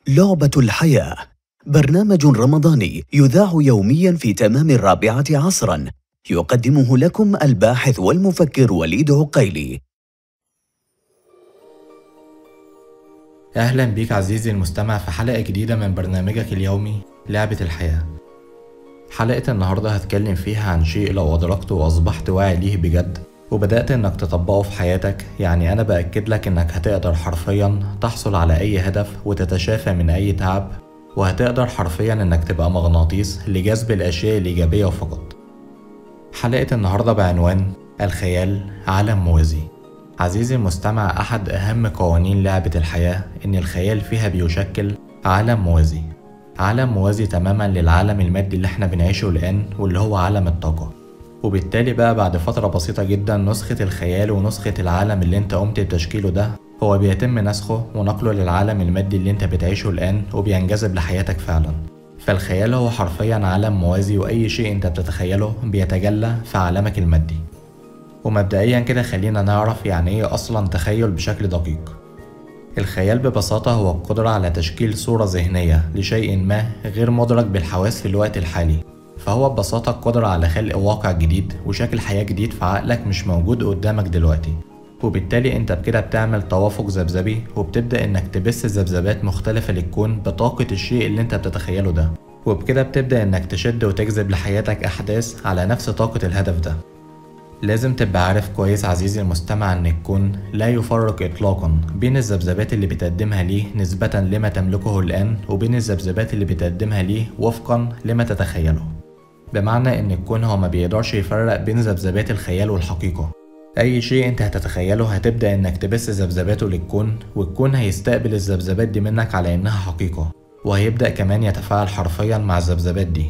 لعبة الحياة برنامج رمضاني يذاع يوميا في تمام الرابعة عصرا يقدمه لكم الباحث والمفكر وليد عقيلي أهلا بيك عزيزي المستمع في حلقة جديدة من برنامجك اليومي لعبة الحياة حلقة النهاردة هتكلم فيها عن شيء لو أدركته وأصبحت واعي ليه بجد وبدأت إنك تطبقه في حياتك يعني أنا بأكد لك إنك هتقدر حرفيا تحصل على أي هدف وتتشافى من أي تعب وهتقدر حرفيا إنك تبقى مغناطيس لجذب الأشياء الإيجابية فقط حلقة النهاردة بعنوان الخيال عالم موازي عزيزي المستمع أحد أهم قوانين لعبة الحياة إن الخيال فيها بيشكل عالم موازي عالم موازي تماما للعالم المادي اللي احنا بنعيشه الآن واللي هو عالم الطاقة وبالتالي بقى بعد فترة بسيطة جدا نسخة الخيال ونسخة العالم اللي انت قمت بتشكيله ده هو بيتم نسخه ونقله للعالم المادي اللي انت بتعيشه الآن وبينجذب لحياتك فعلا فالخيال هو حرفيا عالم موازي وأي شيء انت بتتخيله بيتجلى في عالمك المادي ومبدئيا كده خلينا نعرف يعني ايه أصلا تخيل بشكل دقيق الخيال ببساطة هو القدرة على تشكيل صورة ذهنية لشيء ما غير مدرك بالحواس في الوقت الحالي فهو ببساطة القدرة على خلق واقع جديد وشكل حياة جديد في عقلك مش موجود قدامك دلوقتي وبالتالي انت بكده بتعمل توافق ذبذبي وبتبدأ انك تبث ذبذبات مختلفة للكون بطاقة الشيء اللي انت بتتخيله ده وبكده بتبدأ انك تشد وتجذب لحياتك احداث على نفس طاقة الهدف ده لازم تبقى عارف كويس عزيزي المستمع ان الكون لا يفرق اطلاقا بين الذبذبات اللي بتقدمها ليه نسبة لما تملكه الان وبين الذبذبات اللي بتقدمها ليه وفقا لما تتخيله بمعنى ان الكون هو ما بيقدرش يفرق بين ذبذبات الخيال والحقيقة اي شيء انت هتتخيله هتبدأ انك تبث ذبذباته للكون والكون هيستقبل الذبذبات دي منك على انها حقيقة وهيبدأ كمان يتفاعل حرفيا مع الذبذبات دي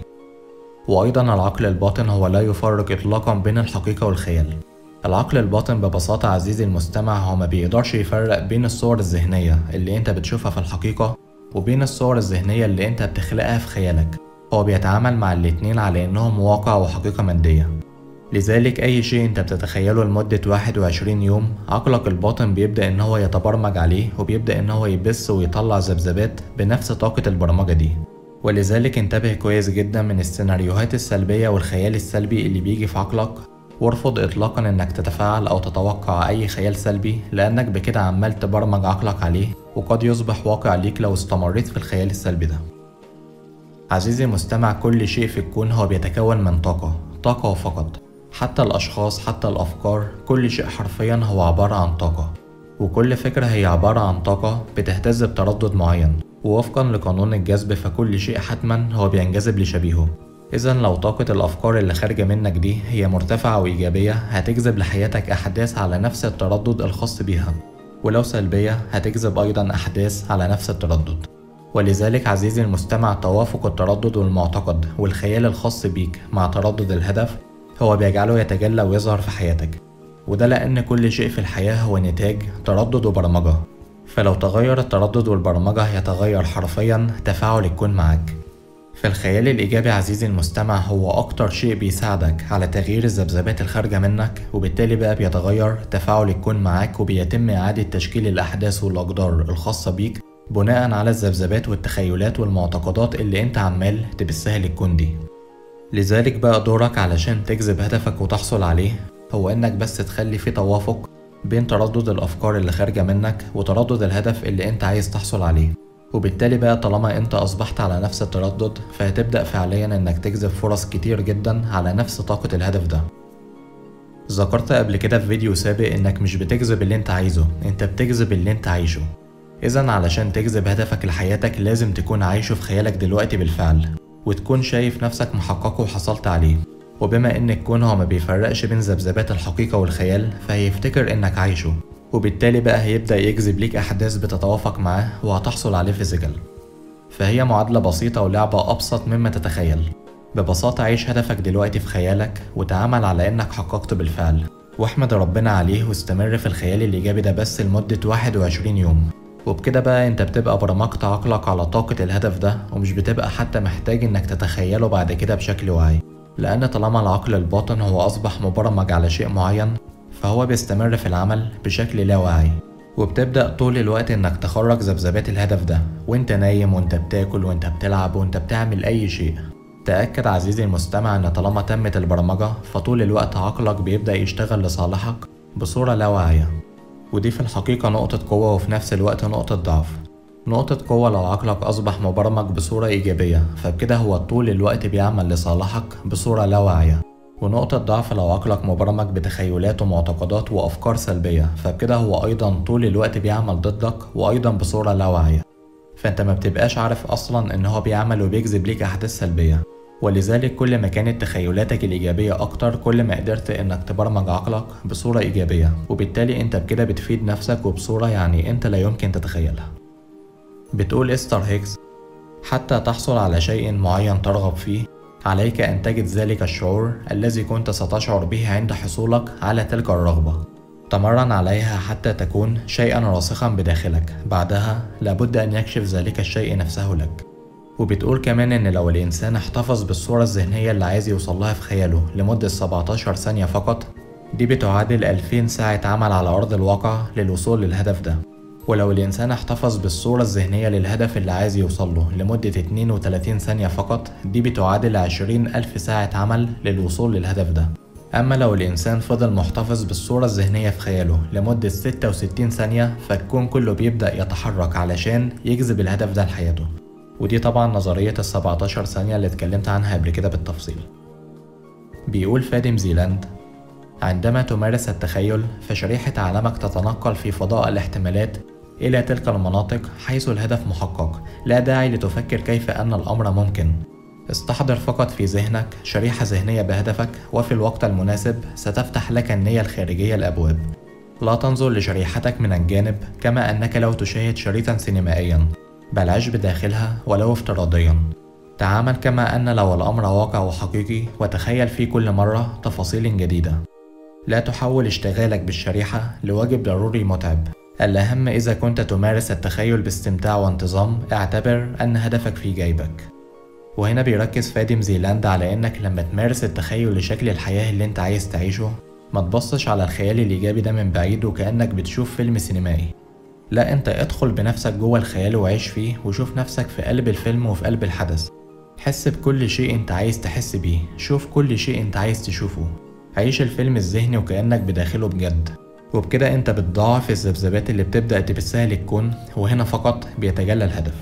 وأيضا العقل الباطن هو لا يفرق إطلاقا بين الحقيقة والخيال العقل الباطن ببساطة عزيزي المستمع هو ما بيقدرش يفرق بين الصور الذهنية اللي انت بتشوفها في الحقيقة وبين الصور الذهنية اللي انت بتخلقها في خيالك هو بيتعامل مع الاتنين على انهم واقع وحقيقة مادية لذلك أي شيء أنت بتتخيله لمدة 21 يوم عقلك الباطن بيبدأ إن هو يتبرمج عليه وبيبدأ إن هو يبث ويطلع ذبذبات بنفس طاقة البرمجة دي ولذلك انتبه كويس جدا من السيناريوهات السلبية والخيال السلبي اللي بيجي في عقلك وارفض اطلاقا انك تتفاعل او تتوقع اي خيال سلبي لانك بكده عمال تبرمج عقلك عليه وقد يصبح واقع ليك لو استمريت في الخيال السلبي ده عزيزي المستمع كل شيء في الكون هو بيتكون من طاقة طاقة فقط حتى الأشخاص حتى الأفكار كل شيء حرفيا هو عبارة عن طاقة وكل فكرة هي عبارة عن طاقة بتهتز بتردد معين ووفقا لقانون الجذب فكل شيء حتما هو بينجذب لشبيهه إذا لو طاقة الأفكار اللي خارجة منك دي هي مرتفعة وإيجابية هتجذب لحياتك أحداث على نفس التردد الخاص بيها ولو سلبية هتجذب أيضا أحداث على نفس التردد ولذلك عزيزي المستمع توافق التردد والمعتقد والخيال الخاص بيك مع تردد الهدف هو بيجعله يتجلى ويظهر في حياتك وده لأن كل شيء في الحياة هو نتاج تردد وبرمجة فلو تغير التردد والبرمجة هيتغير حرفيا تفاعل الكون معك فالخيال الإيجابي عزيزي المستمع هو أكتر شيء بيساعدك على تغيير الذبذبات الخارجة منك وبالتالي بقى بيتغير تفاعل الكون معاك وبيتم إعادة تشكيل الأحداث والأقدار الخاصة بيك بناء على الذبذبات والتخيلات والمعتقدات اللي انت عمال تبثها للكون دي لذلك بقى دورك علشان تجذب هدفك وتحصل عليه هو انك بس تخلي في توافق بين تردد الأفكار اللي خارجة منك وتردد الهدف اللي أنت عايز تحصل عليه وبالتالي بقى طالما أنت أصبحت على نفس التردد فهتبدأ فعليا إنك تجذب فرص كتير جدا على نفس طاقة الهدف ده ذكرت قبل كده في فيديو سابق إنك مش بتجذب اللي أنت عايزه أنت بتجذب اللي أنت عايشه إذا علشان تجذب هدفك لحياتك لازم تكون عايشه في خيالك دلوقتي بالفعل وتكون شايف نفسك محققه وحصلت عليه وبما ان الكون هو ما بيفرقش بين ذبذبات الحقيقة والخيال فهيفتكر انك عايشه وبالتالي بقى هيبدأ يجذب ليك أحداث بتتوافق معاه وهتحصل عليه فيزيكال فهي معادلة بسيطة ولعبة أبسط مما تتخيل ببساطة عيش هدفك دلوقتي في خيالك وتعامل على إنك حققته بالفعل واحمد ربنا عليه واستمر في الخيال الإيجابي ده بس لمدة 21 يوم وبكده بقى انت بتبقى برمجت عقلك على طاقة الهدف ده ومش بتبقى حتى محتاج انك تتخيله بعد كده بشكل واعي لأن طالما العقل الباطن هو أصبح مبرمج على شيء معين فهو بيستمر في العمل بشكل لا واعي وبتبدأ طول الوقت إنك تخرج ذبذبات الهدف ده وإنت نايم وإنت بتاكل وإنت بتلعب وإنت بتعمل أي شيء تأكد عزيزي المستمع إن طالما تمت البرمجة فطول الوقت عقلك بيبدأ يشتغل لصالحك بصورة لا واعية ودي في الحقيقة نقطة قوة وفي نفس الوقت نقطة ضعف نقطة قوة لو عقلك أصبح مبرمج بصورة إيجابية فبكده هو طول الوقت بيعمل لصالحك بصورة لا واعية ونقطة ضعف لو عقلك مبرمج بتخيلات ومعتقدات وأفكار سلبية فبكده هو أيضا طول الوقت بيعمل ضدك وأيضا بصورة لا واعية فأنت ما بتبقاش عارف أصلا إن هو بيعمل وبيجذب ليك أحداث سلبية ولذلك كل ما كانت تخيلاتك الإيجابية أكتر كل ما قدرت إنك تبرمج عقلك بصورة إيجابية وبالتالي أنت بكده بتفيد نفسك وبصورة يعني أنت لا يمكن تتخيلها بتقول إستر هيكس حتى تحصل على شيء معين ترغب فيه عليك أن تجد ذلك الشعور الذي كنت ستشعر به عند حصولك على تلك الرغبة تمرن عليها حتى تكون شيئا راسخا بداخلك بعدها لابد أن يكشف ذلك الشيء نفسه لك وبتقول كمان إن لو الإنسان احتفظ بالصورة الذهنية اللي عايز يوصلها في خياله لمدة 17 ثانية فقط دي بتعادل 2000 ساعة عمل على أرض الواقع للوصول للهدف ده ولو الإنسان احتفظ بالصورة الذهنية للهدف اللي عايز يوصله لمدة 32 ثانية فقط دي بتعادل 20 ألف ساعة عمل للوصول للهدف ده أما لو الإنسان فضل محتفظ بالصورة الذهنية في خياله لمدة 66 ثانية فالكون كله بيبدأ يتحرك علشان يجذب الهدف ده لحياته ودي طبعا نظرية ال 17 ثانية اللي اتكلمت عنها قبل كده بالتفصيل بيقول فادم زيلاند عندما تمارس التخيل فشريحة عالمك تتنقل في فضاء الاحتمالات إلى تلك المناطق حيث الهدف محقق لا داعي لتفكر كيف أن الأمر ممكن استحضر فقط في ذهنك شريحة ذهنية بهدفك وفي الوقت المناسب ستفتح لك النية الخارجية الأبواب لا تنظر لشريحتك من الجانب كما أنك لو تشاهد شريطا سينمائيا بل عش بداخلها ولو افتراضيا تعامل كما أن لو الأمر واقع وحقيقي وتخيل في كل مرة تفاصيل جديدة لا تحول اشتغالك بالشريحة لواجب ضروري متعب الأهم إذا كنت تمارس التخيل باستمتاع وانتظام اعتبر أن هدفك في جيبك وهنا بيركز فادم زيلاند على إنك لما تمارس التخيل لشكل الحياة اللي أنت عايز تعيشه ما تبصش على الخيال الإيجابي ده من بعيد وكأنك بتشوف فيلم سينمائي لا أنت ادخل بنفسك جوه الخيال وعيش فيه وشوف نفسك في قلب الفيلم وفي قلب الحدث حس بكل شيء أنت عايز تحس بيه شوف كل شيء أنت عايز تشوفه عيش الفيلم الذهني وكأنك بداخله بجد وبكده انت بتضاعف الذبذبات اللي بتبدأ تبثها للكون وهنا فقط بيتجلى الهدف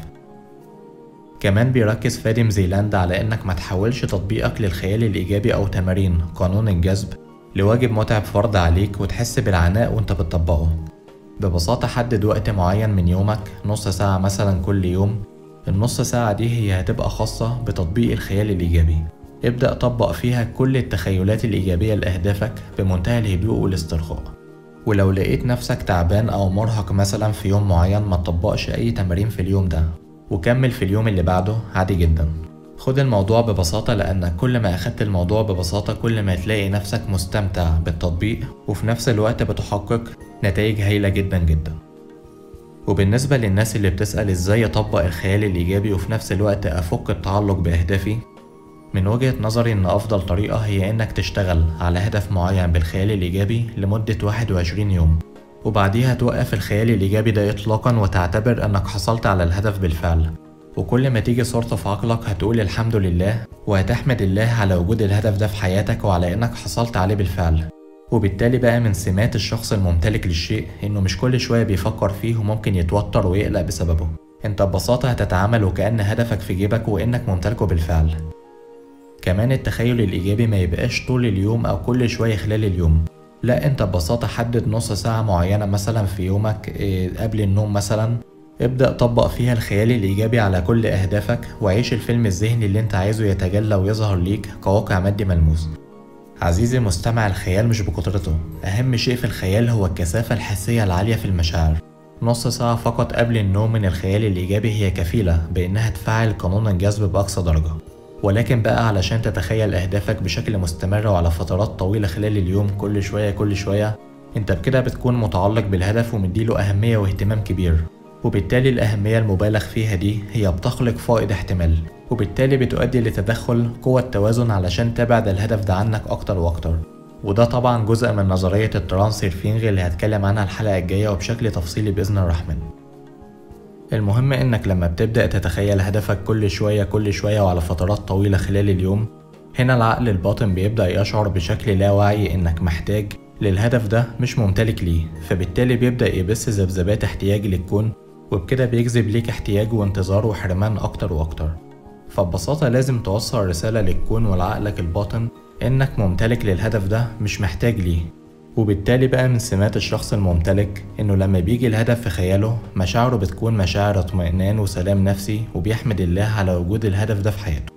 كمان بيركز فادم زيلاند على انك ما تحولش تطبيقك للخيال الايجابي او تمارين قانون الجذب لواجب متعب فرض عليك وتحس بالعناء وانت بتطبقه ببساطة حدد وقت معين من يومك نص ساعة مثلا كل يوم النص ساعة دي هي هتبقى خاصة بتطبيق الخيال الإيجابي ابدأ طبق فيها كل التخيلات الإيجابية لأهدافك بمنتهى الهدوء والاسترخاء ولو لقيت نفسك تعبان أو مرهق مثلا في يوم معين ما تطبقش أي تمارين في اليوم ده وكمل في اليوم اللي بعده عادي جدا خد الموضوع ببساطة لأنك كل ما أخدت الموضوع ببساطة كل ما تلاقي نفسك مستمتع بالتطبيق وفي نفس الوقت بتحقق نتائج هايلة جدا جدا وبالنسبة للناس اللي بتسأل ازاي اطبق الخيال الإيجابي وفي نفس الوقت أفك التعلق بأهدافي من وجهة نظري إن أفضل طريقة هي إنك تشتغل على هدف معين بالخيال الإيجابي لمدة 21 يوم وبعديها توقف الخيال الإيجابي ده إطلاقا وتعتبر إنك حصلت على الهدف بالفعل وكل ما تيجي صورته في عقلك هتقول الحمد لله وهتحمد الله على وجود الهدف ده في حياتك وعلى إنك حصلت عليه بالفعل وبالتالي بقى من سمات الشخص الممتلك للشيء إنه مش كل شوية بيفكر فيه وممكن يتوتر ويقلق بسببه انت ببساطة هتتعامل وكأن هدفك في جيبك وإنك ممتلكه بالفعل كمان التخيل الإيجابي ما يبقاش طول اليوم أو كل شوية خلال اليوم لا انت ببساطة حدد نص ساعة معينة مثلا في يومك إيه، قبل النوم مثلا ابدأ طبق فيها الخيال الإيجابي على كل أهدافك وعيش الفيلم الذهني اللي انت عايزه يتجلى ويظهر ليك كواقع مادي ملموس عزيزي المستمع الخيال مش بكترته أهم شيء في الخيال هو الكثافة الحسية العالية في المشاعر نص ساعة فقط قبل النوم من الخيال الإيجابي هي كفيلة بإنها تفعل قانون الجذب بأقصى درجة ولكن بقى علشان تتخيل أهدافك بشكل مستمر وعلى فترات طويلة خلال اليوم كل شوية كل شوية انت بكده بتكون متعلق بالهدف ومديله أهمية واهتمام كبير وبالتالي الأهمية المبالغ فيها دي هي بتخلق فائض احتمال وبالتالي بتؤدي لتدخل قوة توازن علشان تبعد الهدف ده عنك أكتر وأكتر وده طبعا جزء من نظرية الترانسيرفينغ اللي هتكلم عنها الحلقة الجاية وبشكل تفصيلي بإذن الرحمن المهم انك لما بتبدأ تتخيل هدفك كل شوية كل شوية وعلى فترات طويلة خلال اليوم هنا العقل الباطن بيبدأ يشعر بشكل لا واعي انك محتاج للهدف ده مش ممتلك ليه فبالتالي بيبدأ يبث ذبذبات احتياج للكون وبكده بيجذب ليك احتياج وانتظار وحرمان أكتر وأكتر فببساطة لازم توصل رسالة للكون ولعقلك الباطن إنك ممتلك للهدف ده مش محتاج ليه وبالتالي بقى من سمات الشخص الممتلك إنه لما بيجي الهدف في خياله مشاعره بتكون مشاعر اطمئنان وسلام نفسي وبيحمد الله على وجود الهدف ده في حياته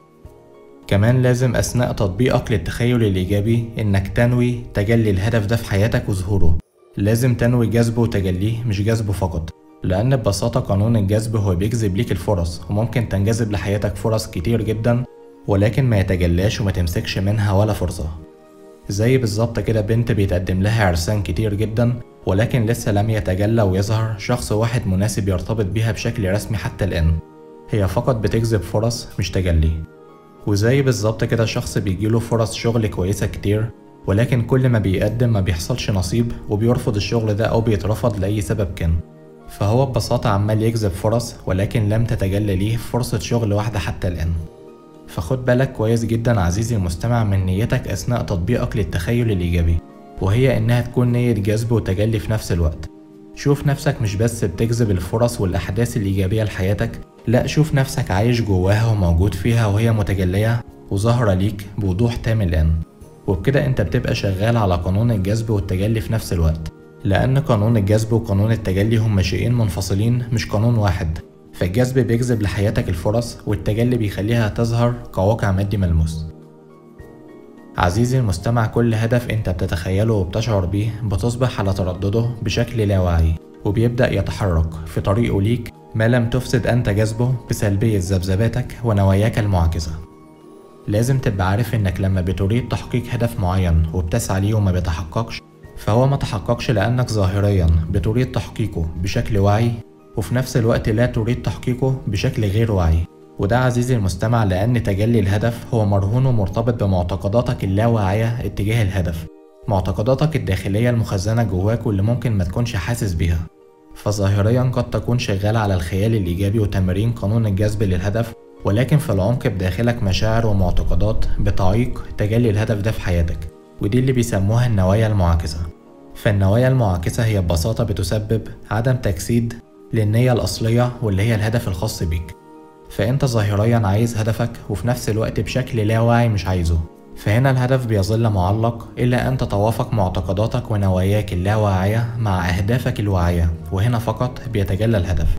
كمان لازم أثناء تطبيقك للتخيل الإيجابي إنك تنوي تجلي الهدف ده في حياتك وظهوره لازم تنوي جذبه وتجليه مش جذبه فقط لأن ببساطة قانون الجذب هو بيجذب ليك الفرص وممكن تنجذب لحياتك فرص كتير جدا ولكن ما يتجلاش وما تمسكش منها ولا فرصة زي بالظبط كده بنت بيتقدم لها عرسان كتير جدا ولكن لسه لم يتجلى ويظهر شخص واحد مناسب يرتبط بيها بشكل رسمي حتى الآن هي فقط بتجذب فرص مش تجلي وزي بالظبط كده شخص بيجيله فرص شغل كويسة كتير ولكن كل ما بيقدم ما بيحصلش نصيب وبيرفض الشغل ده أو بيترفض لأي سبب كان فهو ببساطة عمال يجذب فرص ولكن لم تتجلى ليه فرصة شغل واحدة حتى الآن فخد بالك كويس جدا عزيزي المستمع من نيتك أثناء تطبيقك للتخيل الإيجابي وهي إنها تكون نية جذب وتجلي في نفس الوقت شوف نفسك مش بس بتجذب الفرص والأحداث الإيجابية لحياتك لأ شوف نفسك عايش جواها وموجود فيها وهي متجلية وظاهرة ليك بوضوح تام الآن وبكده أنت بتبقى شغال على قانون الجذب والتجلي في نفس الوقت لأن قانون الجذب وقانون التجلي هما شيئين منفصلين مش قانون واحد فالجذب بيجذب لحياتك الفرص والتجلي بيخليها تظهر كواقع مادي ملموس عزيزي المستمع كل هدف انت بتتخيله وبتشعر بيه بتصبح على تردده بشكل لا واعي وبيبدأ يتحرك في طريقه ليك ما لم تفسد أنت جذبه بسلبية ذبذباتك ونواياك المعاكسة لازم تبقى عارف انك لما بتريد تحقيق هدف معين وبتسعى ليه وما بيتحققش فهو ما تحققش لأنك ظاهريا بتريد تحقيقه بشكل واعي وفي نفس الوقت لا تريد تحقيقه بشكل غير واعي وده عزيزي المستمع لأن تجلي الهدف هو مرهون ومرتبط بمعتقداتك اللاواعية اتجاه الهدف معتقداتك الداخلية المخزنة جواك واللي ممكن ما تكونش حاسس بيها فظاهريا قد تكون شغال على الخيال الإيجابي وتمرين قانون الجذب للهدف ولكن في العمق بداخلك مشاعر ومعتقدات بتعيق تجلي الهدف ده في حياتك ودي اللي بيسموها النوايا المعاكسة فالنوايا المعاكسة هي ببساطة بتسبب عدم تجسيد للنية الأصلية واللي هي الهدف الخاص بيك فأنت ظاهريا عايز هدفك وفي نفس الوقت بشكل لا واعي مش عايزه فهنا الهدف بيظل معلق إلا أن تتوافق معتقداتك ونواياك اللاواعية مع أهدافك الواعية وهنا فقط بيتجلى الهدف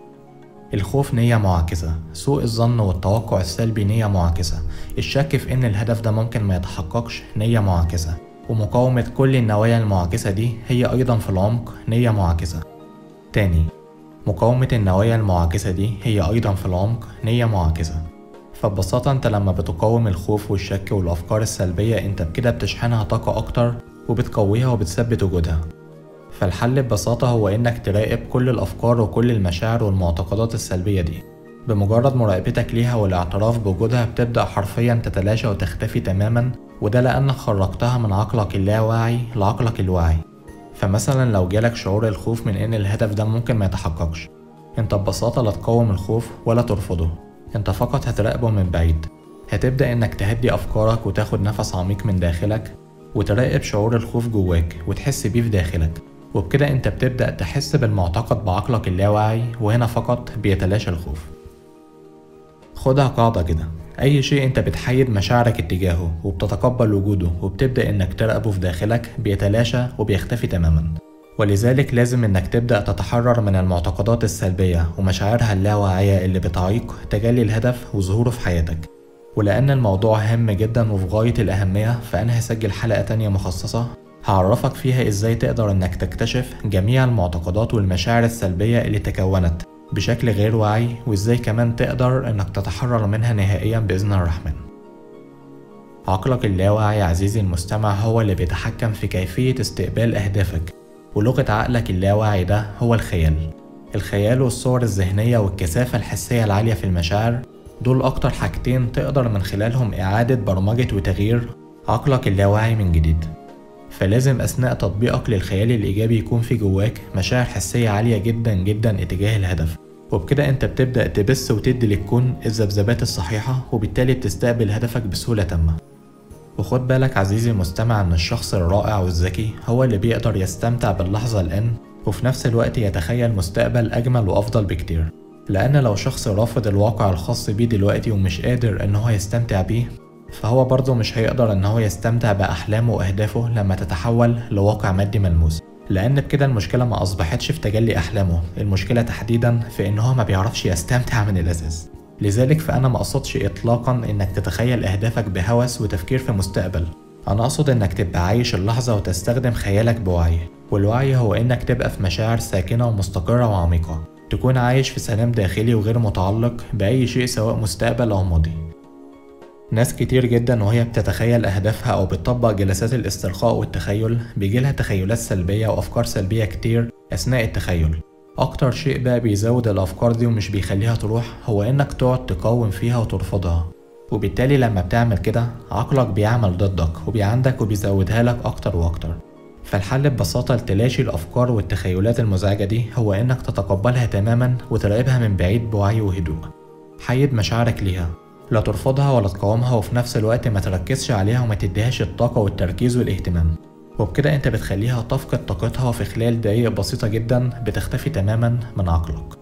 الخوف نية معاكسة سوء الظن والتوقع السلبي نية معاكسة الشك في إن الهدف ده ممكن ما يتحققش نية معاكسة ومقاومة كل النوايا المعاكسة دي هي أيضا في العمق نية معاكسة تاني مقاومة النوايا المعاكسة دي هي أيضا في العمق نية معاكسة فببساطة انت لما بتقاوم الخوف والشك والأفكار السلبية انت بكده بتشحنها طاقة أكتر وبتقويها وبتثبت وجودها فالحل ببساطة هو إنك تراقب كل الأفكار وكل المشاعر والمعتقدات السلبية دي بمجرد مراقبتك ليها والاعتراف بوجودها بتبدأ حرفيا تتلاشى وتختفي تماما وده لأنك خرجتها من عقلك اللاواعي لعقلك الواعي فمثلا لو جالك شعور الخوف من إن الهدف ده ممكن ما يتحققش انت ببساطة لا تقاوم الخوف ولا ترفضه انت فقط هتراقبه من بعيد هتبدأ انك تهدي أفكارك وتاخد نفس عميق من داخلك وتراقب شعور الخوف جواك وتحس بيه في داخلك وبكده انت بتبدأ تحس بالمعتقد بعقلك اللاواعي وهنا فقط بيتلاشى الخوف خدها قاعدة كده أي شيء أنت بتحيد مشاعرك اتجاهه وبتتقبل وجوده وبتبدأ إنك تراقبه في داخلك بيتلاشى وبيختفي تماما ولذلك لازم إنك تبدأ تتحرر من المعتقدات السلبية ومشاعرها اللاواعية اللي بتعيق تجلي الهدف وظهوره في حياتك ولأن الموضوع هام جدا وفي غاية الأهمية فأنا هسجل حلقة تانية مخصصة هعرفك فيها إزاي تقدر إنك تكتشف جميع المعتقدات والمشاعر السلبية اللي تكونت بشكل غير واعي وإزاي كمان تقدر إنك تتحرر منها نهائيا بإذن الرحمن عقلك اللاواعي عزيزي المستمع هو اللي بيتحكم في كيفية استقبال أهدافك ولغة عقلك اللاواعي ده هو الخيال الخيال والصور الذهنية والكثافة الحسية العالية في المشاعر دول أكتر حاجتين تقدر من خلالهم إعادة برمجة وتغيير عقلك اللاواعي من جديد فلازم أثناء تطبيقك للخيال الإيجابي يكون في جواك مشاعر حسية عالية جدا جدا اتجاه الهدف وبكده انت بتبدأ تبث وتدي للكون الذبذبات الصحيحة وبالتالي بتستقبل هدفك بسهولة تامة وخد بالك عزيزي المستمع ان الشخص الرائع والذكي هو اللي بيقدر يستمتع باللحظة الآن وفي نفس الوقت يتخيل مستقبل أجمل وأفضل بكتير لأن لو شخص رافض الواقع الخاص بيه دلوقتي ومش قادر إن هو يستمتع بيه فهو برضه مش هيقدر إن هو يستمتع بأحلامه وأهدافه لما تتحول لواقع مادي ملموس لأن بكده المشكلة ما أصبحتش في تجلي أحلامه المشكلة تحديدا في إن هو ما بيعرفش يستمتع من الأساس لذلك فأنا ما أقصدش إطلاقا إنك تتخيل أهدافك بهوس وتفكير في مستقبل أنا أقصد إنك تبقى عايش اللحظة وتستخدم خيالك بوعي والوعي هو إنك تبقى في مشاعر ساكنة ومستقرة وعميقة تكون عايش في سلام داخلي وغير متعلق بأي شيء سواء مستقبل أو ماضي ناس كتير جدا وهي بتتخيل أهدافها أو بتطبق جلسات الاسترخاء والتخيل بيجيلها تخيلات سلبية وأفكار سلبية كتير أثناء التخيل أكتر شيء بقى بيزود الأفكار دي ومش بيخليها تروح هو إنك تقعد تقاوم فيها وترفضها وبالتالي لما بتعمل كده عقلك بيعمل ضدك وبيعندك وبيزودها لك أكتر وأكتر فالحل ببساطة لتلاشي الأفكار والتخيلات المزعجة دي هو إنك تتقبلها تماما وتراقبها من بعيد بوعي وهدوء حيد مشاعرك ليها لا ترفضها ولا تقاومها وفي نفس الوقت ما تركزش عليها وما تديهاش الطاقة والتركيز والاهتمام وبكده انت بتخليها تفقد طاقتها وفي خلال دقايق بسيطة جدا بتختفي تماما من عقلك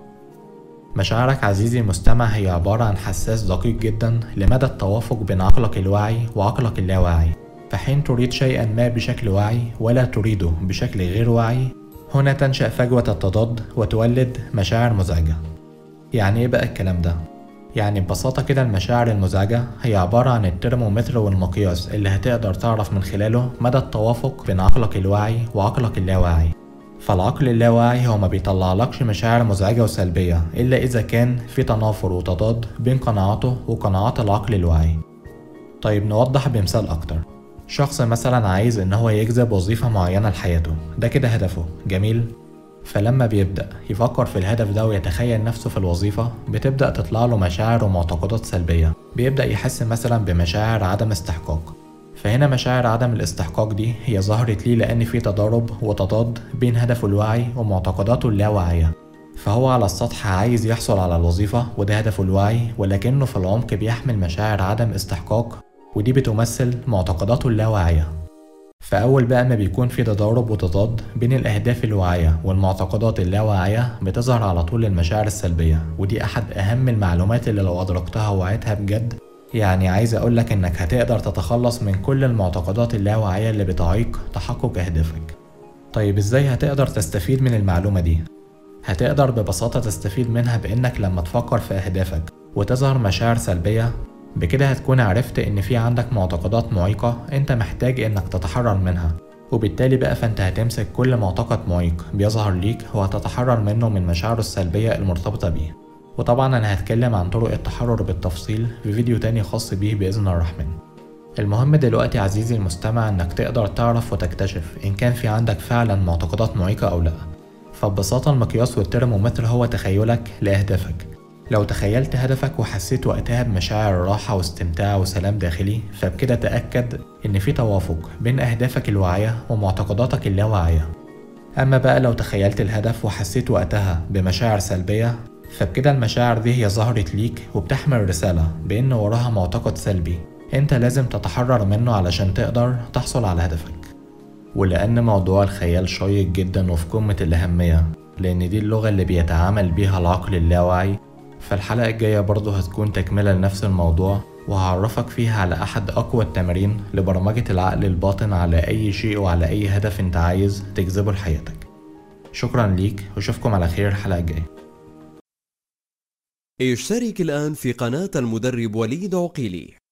مشاعرك عزيزي المستمع هي عبارة عن حساس دقيق جدا لمدى التوافق بين عقلك الواعي وعقلك اللاواعي فحين تريد شيئا ما بشكل واعي ولا تريده بشكل غير واعي هنا تنشأ فجوة التضاد وتولد مشاعر مزعجة يعني ايه بقى الكلام ده؟ يعني ببساطة كده المشاعر المزعجة هي عبارة عن الترمومتر والمقياس اللي هتقدر تعرف من خلاله مدى التوافق بين عقلك الواعي وعقلك اللاواعي فالعقل اللاواعي هو ما بيطلعلكش مشاعر مزعجة وسلبية إلا إذا كان في تنافر وتضاد بين قناعاته وقناعات العقل الواعي طيب نوضح بمثال أكتر شخص مثلا عايز إن هو يجذب وظيفة معينة لحياته ده كده هدفه جميل فلما بيبدأ يفكر في الهدف ده ويتخيل نفسه في الوظيفة بتبدأ تطلع له مشاعر ومعتقدات سلبية بيبدأ يحس مثلا بمشاعر عدم استحقاق فهنا مشاعر عدم الاستحقاق دي هي ظهرت ليه لأن في تضارب وتضاد بين هدفه الواعي ومعتقداته اللاواعية فهو على السطح عايز يحصل على الوظيفة وده هدفه الواعي ولكنه في العمق بيحمل مشاعر عدم استحقاق ودي بتمثل معتقداته اللاواعية فأول بقى ما بيكون في تضارب وتضاد بين الأهداف الواعية والمعتقدات اللاواعية بتظهر على طول المشاعر السلبية ودي أحد أهم المعلومات اللي لو أدركتها ووعيتها بجد يعني عايز أقولك إنك هتقدر تتخلص من كل المعتقدات اللاواعية اللي بتعيق تحقق أهدافك طيب إزاي هتقدر تستفيد من المعلومة دي؟ هتقدر ببساطة تستفيد منها بإنك لما تفكر في أهدافك وتظهر مشاعر سلبية بكده هتكون عرفت إن في عندك معتقدات معيقة أنت محتاج إنك تتحرر منها وبالتالي بقى فأنت هتمسك كل معتقد معيق بيظهر ليك وهتتحرر منه من مشاعره السلبية المرتبطة بيه وطبعا أنا هتكلم عن طرق التحرر بالتفصيل في فيديو تاني خاص بيه بإذن الرحمن المهم دلوقتي عزيزي المستمع إنك تقدر تعرف وتكتشف إن كان في عندك فعلا معتقدات معيقة أو لأ فببساطة المقياس والترمومتر هو تخيلك لأهدافك لو تخيلت هدفك وحسيت وقتها بمشاعر راحة واستمتاع وسلام داخلي فبكده تأكد إن في توافق بين أهدافك الواعية ومعتقداتك اللاواعية أما بقى لو تخيلت الهدف وحسيت وقتها بمشاعر سلبية فبكده المشاعر دي هي ظهرت ليك وبتحمل رسالة بإن وراها معتقد سلبي أنت لازم تتحرر منه علشان تقدر تحصل على هدفك ولأن موضوع الخيال شيق جدا وفي قمة الأهمية لأن دي اللغة اللي بيتعامل بيها العقل اللاواعي فالحلقة الجاية برضه هتكون تكملة لنفس الموضوع وهعرفك فيها على أحد أقوى التمارين لبرمجة العقل الباطن على أي شيء وعلى أي هدف أنت عايز تجذبه لحياتك شكرا ليك واشوفكم على خير الحلقة الجاية اشترك الآن في قناة المدرب وليد عقيلي